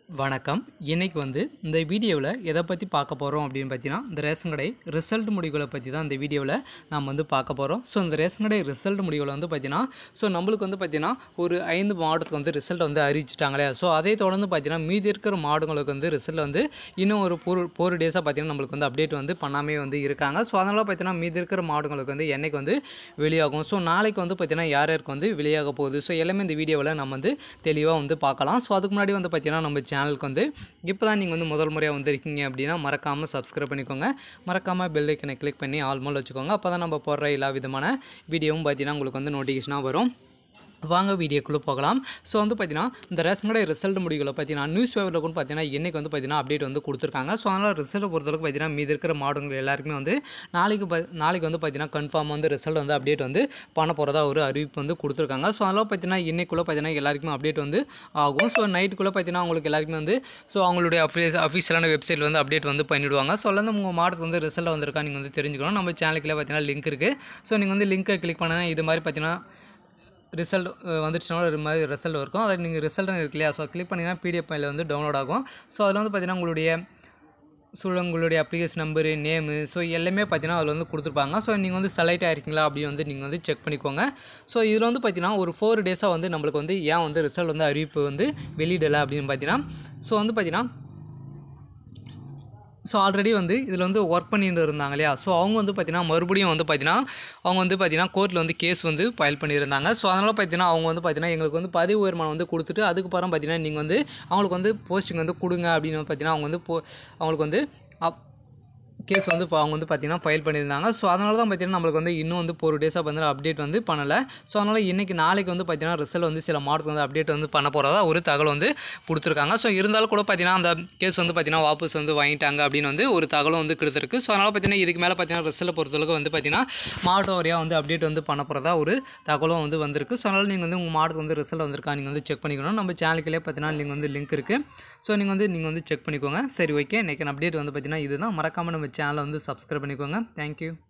வணக்கம் இன்னைக்கு வந்து இந்த வீடியோவில் எதை பற்றி பார்க்க போகிறோம் அப்படின்னு பார்த்தீங்கன்னா இந்த ரேஷன் கடை ரிசல்ட் முடிவுகளை பற்றி தான் இந்த வீடியோவில் நாம் வந்து பார்க்க போகிறோம் ஸோ இந்த ரேஷன் கடை ரிசல்ட் முடிவுகளை வந்து பார்த்தீங்கன்னா ஸோ நம்மளுக்கு வந்து பார்த்தீங்கன்னா ஒரு ஐந்து மாவட்டத்துக்கு வந்து ரிசல்ட் வந்து அறிவிச்சிட்டாங்களே ஸோ அதை தொடர்ந்து பார்த்தீங்கன்னா மீதி இருக்கிற மாவட்டங்களுக்கு வந்து ரிசல்ட் வந்து இன்னும் ஒரு ஃபோர் ஃபோர் டேஸாக பார்த்தீங்கன்னா நம்மளுக்கு வந்து அப்டேட் வந்து பண்ணாமே வந்து இருக்காங்க ஸோ அதனால் பார்த்தீங்கன்னா மீதி இருக்கிற மாவட்டங்களுக்கு வந்து என்னைக்கு வந்து வெளியாகும் ஸோ நாளைக்கு வந்து பார்த்தீங்கன்னா யார் யாருக்கு வந்து வெளியாக போகுது ஸோ எல்லாமே இந்த வீடியோவில் நம்ம வந்து தெளிவாக வந்து பார்க்கலாம் ஸோ அதுக்கு முன்னாடி வந்து பார்த்தீங்கன்னா நம்ம சேனலுக்கு வந்து இப்போ தான் நீங்கள் வந்து முதல் முறையாக வந்திருக்கீங்க அப்படின்னா மறக்காமல் சப்ஸ்கிரைப் பண்ணிக்கோங்க மறக்காமல் பெல் ஐக்கனை கிளிக் பண்ணி ஆல் மோல் வச்சுக்கோங்க அப்போ தான் நம்ம போடுற எல்லா விதமான வீடியோவும் பார்த்தீங்கன்னா உங்களுக்கு வந்து நோட்டிஃபிகேஷனாக வரும் வாங்க வீடியோக்குள்ளே போகலாம் ஸோ வந்து பார்த்தீங்கன்னா இந்த ரேஷன் கடை ரிசல்ட் முடிவுகளை பார்த்தீங்கன்னா நியூஸ் பேப்பரில் கூட பார்த்தீங்கன்னா இன்றைக்கி வந்து பார்த்தீங்கன்னா அப்டேட் வந்து கொடுத்துருக்காங்க ஸோ அதனால் ரிசல்ட்டை பொறுத்தளவுக்கு பார்த்தீங்கன்னா மீதி இருக்கிற மாவட்டங்கள் எல்லாருக்குமே வந்து நாளைக்கு ப நாளைக்கு வந்து பார்த்தீங்கன்னா கன்ஃபார்ம் வந்து ரிசல்ட் வந்து அப்டேட் வந்து பண்ண போகிறதா ஒரு அறிவிப்பு வந்து கொடுத்துருக்காங்க ஸோ அதனால் பார்த்தீங்கன்னா இன்றைக்குள்ளே பார்த்தீங்கன்னா எல்லாருக்குமே அப்டேட் வந்து ஆகும் ஸோ நைட்டுக்குள்ளே பார்த்தீங்கன்னா அவங்களுக்கு எல்லாருக்குமே வந்து ஸோ அவங்களுடைய அஃபீஸ் அஃபீஷியலான வெப்சைட் வந்து அப்டேட் வந்து பண்ணிவிடுவாங்க ஸோ அதுலேருந்து உங்கள் மாவட்டத்துக்கு வந்து ரிசல்ட் வந்திருக்கா நீங்கள் வந்து தெரிஞ்சுக்கணும் நம்ம சேனலுக்குள்ளே பார்த்தீங்கன்னா லிங்க் இருக்குது ஸோ நீங்கள் வந்து லிங்க்கை கிளிக் பண்ணால் இது மாதிரி பார்த்தீங்கன்னா ரிசல்ட் வந்துச்சுன்னா ஒரு மாதிரி ரிசல்ட் இருக்கும் அதை நீங்கள் ரிசல்ட் இருக்கு இல்லையா ஸோ கிளிக் பண்ணிங்கன்னா பிடிஎஃப் ஃபைலில் வந்து டவுன்லோட் ஆகும் ஸோ அதில் வந்து பார்த்தீங்கன்னா உங்களுடைய ஸோ உங்களுடைய அப்ளிகேஷன் நம்பரு நேமு ஸோ எல்லாமே பார்த்தீங்கன்னா அதில் வந்து கொடுத்துருப்பாங்க ஸோ நீங்கள் வந்து செலக்ட் ஆகிருக்கீங்களா அப்படின்னு வந்து நீங்கள் வந்து செக் பண்ணிக்கோங்க ஸோ இதில் வந்து பார்த்தீங்கன்னா ஒரு ஃபோர் டேஸாக வந்து நம்மளுக்கு வந்து ஏன் வந்து ரிசல்ட் வந்து அறிவிப்பு வந்து வெளியிடலை அப்படின்னு பார்த்தீங்கன்னா ஸோ வந்து பார்த்தீங்கன்னா ஸோ ஆல்ரெடி வந்து இதில் வந்து ஒர்க் பண்ணிட்டு இருந்தாங்க இல்லையா ஸோ அவங்க வந்து பார்த்தீங்கன்னா மறுபடியும் வந்து பார்த்தீங்கன்னா அவங்க வந்து பார்த்தீங்கன்னா கோர்ட்டில் வந்து கேஸ் வந்து ஃபைல் பண்ணியிருந்தாங்க ஸோ அதனால் பார்த்தீங்கன்னா அவங்க வந்து பார்த்தீங்கன்னா எங்களுக்கு வந்து பதவி உயர்மானம் வந்து கொடுத்துட்டு அதுக்கப்புறம் பார்த்தீங்கன்னா நீங்கள் வந்து அவங்களுக்கு வந்து போஸ்டிங் வந்து கொடுங்க அப்படின்னு பார்த்தீங்கன்னா அவங்க வந்து போ அவங்களுக்கு வந்து அப் கேஸ் வந்து இப்போ அவங்க வந்து பார்த்தீங்கன்னா ஃபைல் பண்ணியிருந்தாங்க ஸோ அதனால தான் பார்த்தீங்கன்னா நம்மளுக்கு வந்து இன்னும் வந்து ஒரு டேஸாக வந்து அப்டேட் வந்து பண்ணலை ஸோ அதனால் இன்றைக்கி நாளைக்கு வந்து பார்த்தீங்கன்னா ரிசல்ட் வந்து சில மாவட்டத்துக்கு வந்து அப்டேட் வந்து பண்ண போகிறதா ஒரு தகவல் வந்து கொடுத்துருக்காங்க ஸோ இருந்தாலும் கூட பார்த்தீங்கன்னா அந்த கேஸ் வந்து பார்த்தீங்கன்னா வாபஸ் வந்து வாங்கிட்டாங்க அப்படின்னு வந்து ஒரு தகவலும் வந்து கொடுத்துருக்கு ஸோ அதனால் பார்த்தீங்கன்னா இதுக்கு மேலே பார்த்தீங்கன்னா ரிசல்ட் பொறுத்தளவுக்கு வந்து பார்த்தீங்கன்னா மாவட்ட வாரியாக வந்து அப்டேட் வந்து பண்ண போகிறதா ஒரு தகவலும் வந்து வந்திருக்கு ஸோ அதனால் நீங்கள் வந்து உங்கள் மாவட்டத்துக்கு வந்து ரிசல்ட் வந்திருக்கா நீங்கள் வந்து செக் பண்ணிக்கணும் நம்ம சேனலுக்குள்ளே பார்த்தீங்கன்னா நீங்கள் வந்து லிங்க் இருக்குது ஸோ நீங்கள் வந்து நீங்கள் வந்து செக் பண்ணிக்கோங்க சரி ஓகே இன்றைக்கி அப்டேட் வந்து பார்த்தீங்கன்னா இதுதான் மறக்காமல் நம்ம சேனலை வந்து சப்ஸ்கிரைப் பண்ணிக்கோங்க தேங்க்யூ